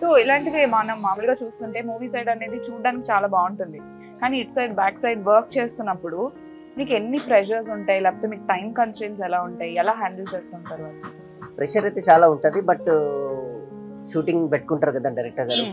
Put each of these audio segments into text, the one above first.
So ఇలాంటివి మనం మామూలుగా చూస్తుంటే మూవీ సైడ్ అనేది చూడడానికి చాలా బాగుంటుంది కానీ ఇటు సైడ్ బ్యాక్ సైడ్ వర్క్ చేస్తున్నప్పుడు మీకు ఎన్ని ప్రెషర్స్ ఉంటాయి లేకపోతే మీకు టైం కన్స్ట్రెయిన్స్ ఎలా ఉంటాయి ఎలా హ్యాండిల్ చేస్తుంటారు వాళ్ళు ప్రెషర్ అయితే చాలా ఉంటుంది బట్ షూటింగ్ పెట్టుకుంటారు కదా డైరెక్టర్ గారు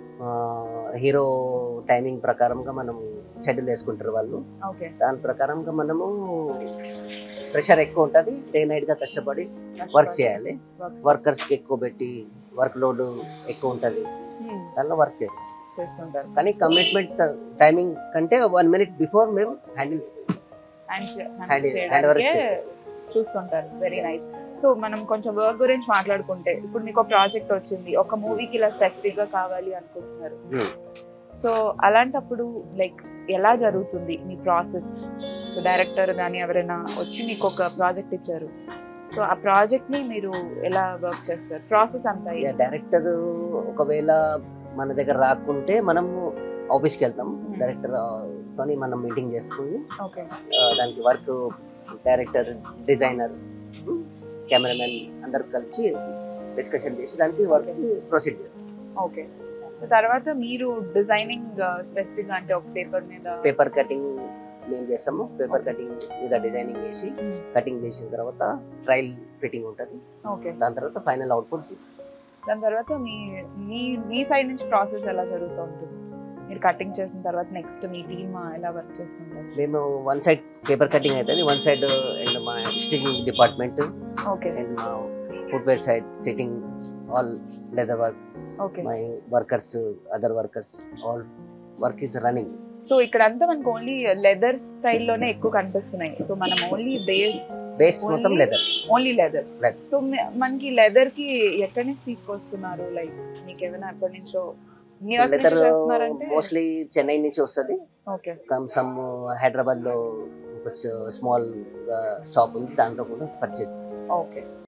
హీరో టైమింగ్ ప్రకారంగా మనం షెడ్యూల్ వేసుకుంటారు వాళ్ళు ఓకే దాని ప్రకారంగా మనము ప్రెషర్ ఎక్కువ ఉంటుంది డే నైట్ గా కష్టపడి వర్క్ చేయాలి వర్కర్స్ కి ఎక్కువ పెట్టి వర్క్ లోడ్ ఎక్కువ ఉంటుంది దానిలో వర్క్ చేస్తాం చేస్తుంటారు కానీ కమిట్మెంట్ టైమింగ్ కంటే వన్ మినిట్ బిఫోర్ మేము హ్యాండిల్ హ్యాండ్ హ్యాండ్ వర్క్ చేసేస్తాం చూస్తుంటారు వెరీ నైస్ సో మనం కొంచెం వర్క్ గురించి మాట్లాడుకుంటే ఇప్పుడు మీకు ప్రాజెక్ట్ వచ్చింది ఒక మూవీకి ఇలా స్పెసిఫిక్ గా కావాలి అనుకుంటున్నారు Hmm. సో అలాంటప్పుడు లైక్ ఎలా జరుగుతుంది మీ ప్రాసెస్ సో డైరెక్టర్ కానీ ఎవరైనా వచ్చి మీకు ఒక ప్రాజెక్ట్ ఇచ్చారు సో ఆ ప్రాజెక్ట్ ని మీరు ఎలా వర్క్ చేస్తారు ప్రాసెస్ అంతా ఇక డైరెక్టర్ ఒకవేళ మన దగ్గర రాకుంటే మనము ఆఫీస్కి వెళ్తాం డైరెక్టర్ తోని మనం మీటింగ్ చేసుకుని ఓకే ఆ, దానికి వర్క్ డైరెక్టర్ డిజైనర్ కెమెరామెన్ అందరు కలిసి డిస్కషన్ చేసి దానికి వర్క్ ప్రొసీడ్ చేస్తాం ఓకే తర్వాత మీరు డిజైనింగ్ స్పెసిఫిక్ అంటే ఒక పేపర్ మీద పేపర్ కటింగ్ మేము చేస్తాము పేపర్ కటింగ్ మీద డిజైనింగ్ చేసి కటింగ్ చేసిన తర్వాత ట్రయల్ ఫిట్టింగ్ ఉంటుంది ఓకే దాని తర్వాత ఫైనల్ అవుట్పుట్ తీస్తాం దాని తర్వాత మీ మీ మీ సైడ్ నుంచి ప్రాసెస్ ఎలా జరుగుతూ ఉంటుంది మీరు కటింగ్ చేసిన తర్వాత నెక్స్ట్ మీ టీమ్ ఎలా వర్క్ చేస్తుంటారు మేము వన్ సైడ్ పేపర్ కటింగ్ అవుతుంది వన్ సైడ్ అండ్ మా స్టిచింగ్ డిపార్ట్మెంట్ ఓకే అండ్ మా footwear side sitting all leather work okay my workers other workers all work is running so ఇక్కడ అంతా మనకు ఓన్లీ లెదర్ స్టైల్లోనే ఎక్కువ కనిపిస్తున్నాయి సో మనం ఓన్లీ బేస్డ్ బేస్ మొత్తం Only- leather only leather Leather. So మనకి leather కి ఎక్కడి నుంచి తీసుకొస్తున్నారు లైక్ మీకు ఏమైనా ఎప్పటి నుంచో ఇయర్స్ నుంచి లెదర్ చేస్తున్నారంటే మోస్ట్లీ చెన్నై నుంచి వస్తుంది ఓకే కమ్ సమ్ హైదరాబాద్ లో స్మాల్ షాప్ ఉంది దాంట్లో కూడా పర్చేస్ చేస్తాం ఓకే